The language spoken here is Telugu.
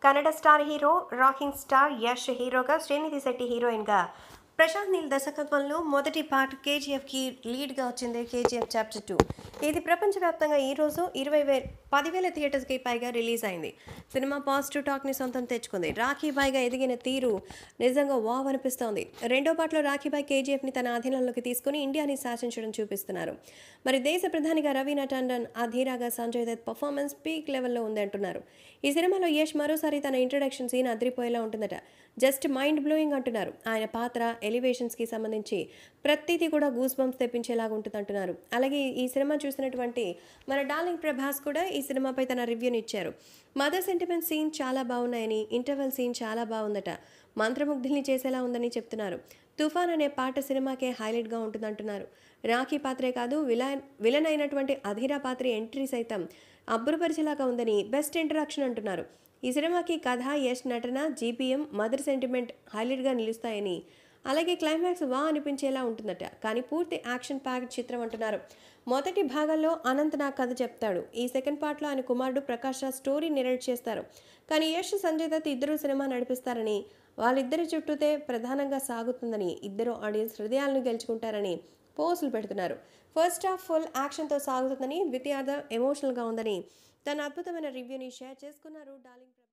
Kannada star hero rocking star Yash హీరోగా శ్రీనిధి శెట్టి హీరోయిన్గా ప్రశాంత్ నీల్ దర్శకత్వంలో మొదటి పార్ట్ కేజీఎఫ్కి లీడ్గా వచ్చింది కేజీఎఫ్ చాప్టర్ టూ ఇది ప్రపంచవ్యాప్తంగా ఈరోజు ఇరవై వే పదివేల థియేటర్స్కి పైగా రిలీజ్ అయింది సినిమా పాజిటివ్ టాక్ని సొంతం తెచ్చుకుంది రాఖీ బాయ్గా ఎదిగిన తీరు నిజంగా వావ్ అనిపిస్తోంది రెండో పాటలో రాఖీ బాయ్ కేజీఎఫ్ని తన అధీనంలోకి తీసుకుని ఇండియాని శాసించడం చూపిస్తున్నారు మరి దేశ ప్రధానిగా రవీనా టండన్ అధీరాగా సంజయ్ దత్ పర్ఫార్మెన్స్ పీక్ లెవెల్లో ఉంది అంటున్నారు ఈ సినిమాలో యష్ మరోసారి తన ఇంట్రడక్షన్ సీన్ అదిరిపోయేలా ఉంటుందట జస్ట్ మైండ్ బ్లోయింగ్ అంటున్నారు ఆయన పాత్ర ఎలివేషన్స్కి సంబంధించి ప్రతిదీ కూడా గూస్ బంప్స్ తెప్పించేలాగా ఉంటుంది అంటున్నారు అలాగే ఈ సినిమా చూసినటువంటి మన డార్లింగ్ ప్రభాస్ కూడా ఈ సినిమాపై తన రివ్యూని ఇచ్చారు మదర్ సెంటిమెంట్ సీన్ చాలా బాగున్నాయని ఇంటర్వెల్ సీన్ చాలా బాగుందట మంత్రముగ్ధుల్ని చేసేలా ఉందని చెప్తున్నారు తుఫాన్ అనే పాట సినిమాకే హైలైట్గా ఉంటుందంటున్నారు రాఖీ పాత్రే కాదు విలన్ విలన్ అయినటువంటి అధీరా పాత్ర ఎంట్రీ సైతం అబ్బురపరిచేలాగా ఉందని బెస్ట్ ఇంటరాక్షన్ అంటున్నారు ఈ సినిమాకి కథ యష్ నటన జీపీఎం మదర్ సెంటిమెంట్ హైలైట్గా నిలుస్తాయని అలాగే క్లైమాక్స్ వా అనిపించేలా ఉంటుందట కానీ పూర్తి యాక్షన్ ప్యాక్డ్ చిత్రం అంటున్నారు మొదటి భాగంలో అనంత్ నా కథ చెప్తాడు ఈ సెకండ్ పార్ట్లో ఆయన కుమారుడు ప్రకాష్ రాజ్ స్టోరీ నెరేట్ చేస్తారు కానీ యష్ సంజయ్ దత్ ఇద్దరు సినిమా నడిపిస్తారని వాళ్ళిద్దరి చుట్టూతే ప్రధానంగా సాగుతుందని ఇద్దరు ఆడియన్స్ హృదయాలను గెలుచుకుంటారని పోస్టులు పెడుతున్నారు ఫస్ట్ హాఫ్ ఫుల్ యాక్షన్తో సాగుతుందని ద్వితీయార్థం ఎమోషనల్గా ఉందని తన అద్భుతమైన రివ్యూని షేర్ చేసుకున్నారు డార్లింగ్